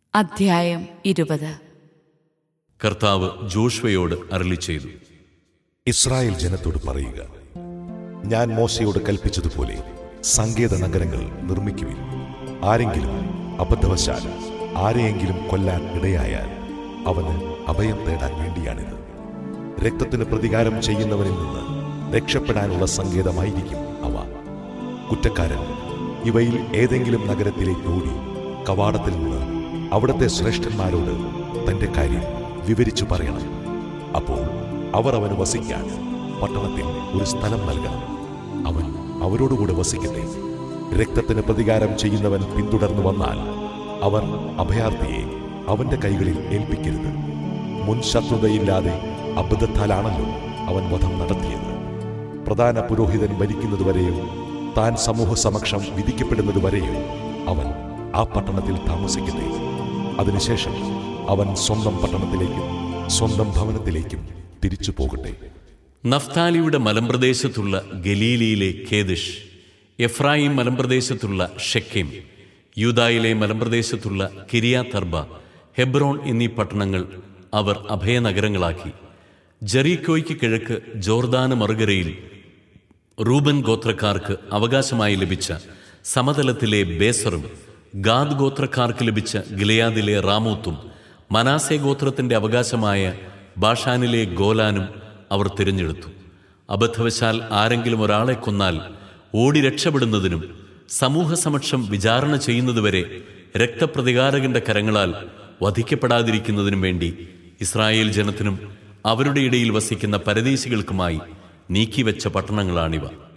അധ്യായം ഇരുപത് കർത്താവ് ജോഷ്വയോട് അരളി ചെയ്തു ഇസ്രായേൽ ജനത്തോട് പറയുക ഞാൻ മോശയോട് കൽപ്പിച്ചതുപോലെ സങ്കേത നഗരങ്ങൾ നിർമ്മിക്കുവിൻ ആരെങ്കിലും അബദ്ധവശാൽ ആരെയെങ്കിലും കൊല്ലാൻ ഇടയായാൽ അവന് അഭയം തേടാൻ വേണ്ടിയാണിത് രക്തത്തിന് പ്രതികാരം ചെയ്യുന്നവനിൽ നിന്ന് രക്ഷപ്പെടാനുള്ള സങ്കേതമായിരിക്കും അവ കുറ്റക്കാരൻ ഇവയിൽ ഏതെങ്കിലും നഗരത്തിലേക്ക് ഓടി കവാടത്തിൽ നിന്ന് അവിടുത്തെ ശ്രേഷ്ഠന്മാരോട് തന്റെ കാര്യം വിവരിച്ചു പറയണം അപ്പോൾ അവർ അവന് വസിക്കാൻ പട്ടണത്തിൽ ഒരു സ്ഥലം നൽകണം അവൻ അവരോടുകൂടെ വസിക്കട്ടെ രക്തത്തിന് പ്രതികാരം ചെയ്യുന്നവൻ പിന്തുടർന്നു വന്നാൽ അവർ അഭയാർത്ഥിയെ അവന്റെ കൈകളിൽ ഏൽപ്പിക്കരുത് മുൻ ശത്രുതയില്ലാതെ അബദ്ധത്താലാണല്ലോ അവൻ വധം നടത്തിയത് പ്രധാന പുരോഹിതൻ മരിക്കുന്നതുവരെയോ താൻ സമൂഹ സമക്ഷം വിധിക്കപ്പെടുന്നതുവരെയോ അവൻ ആ പട്ടണത്തിൽ താമസിക്കട്ടെ അതിനുശേഷം അവൻ സ്വന്തം പട്ടണത്തിലേക്കും സ്വന്തം ഭവനത്തിലേക്കും തിരിച്ചു പോകട്ടെ നഫ്താലിയുടെ മലമ്പ്രദേശത്തുള്ള ഗലീലിയിലെ കേദിഷ് എഫ്രായിം മലമ്പ്രദേശത്തുള്ള ഷെക്കേം യൂദായിലെ മലമ്പ്രദേശത്തുള്ള കിരിയാതർബ ഹെബ്രോൺ എന്നീ പട്ടണങ്ങൾ അവർ അഭയനഗരങ്ങളാക്കി ജെറീക്കോയ്ക്ക് കിഴക്ക് ജോർദാന് മറുകരയിൽ റൂബൻ ഗോത്രക്കാർക്ക് അവകാശമായി ലഭിച്ച സമതലത്തിലെ ബേസറും ഗാദ് ഗോത്രക്കാർക്ക് ലഭിച്ച ഗിലയാദിലെ റാമൂത്തും മനാസെ ഗോത്രത്തിന്റെ അവകാശമായ ബാഷാനിലെ ഗോലാനും അവർ തിരഞ്ഞെടുത്തു അബദ്ധവശാൽ ആരെങ്കിലും ഒരാളെ കൊന്നാൽ ഓടി രക്ഷപ്പെടുന്നതിനും സമൂഹസമക്ഷം വിചാരണ ചെയ്യുന്നതുവരെ രക്തപ്രതികാരകന്റെ കരങ്ങളാൽ വധിക്കപ്പെടാതിരിക്കുന്നതിനും വേണ്ടി ഇസ്രായേൽ ജനത്തിനും അവരുടെ ഇടയിൽ വസിക്കുന്ന പരദേശികൾക്കുമായി നീക്കിവെച്ച പട്ടണങ്ങളാണിവ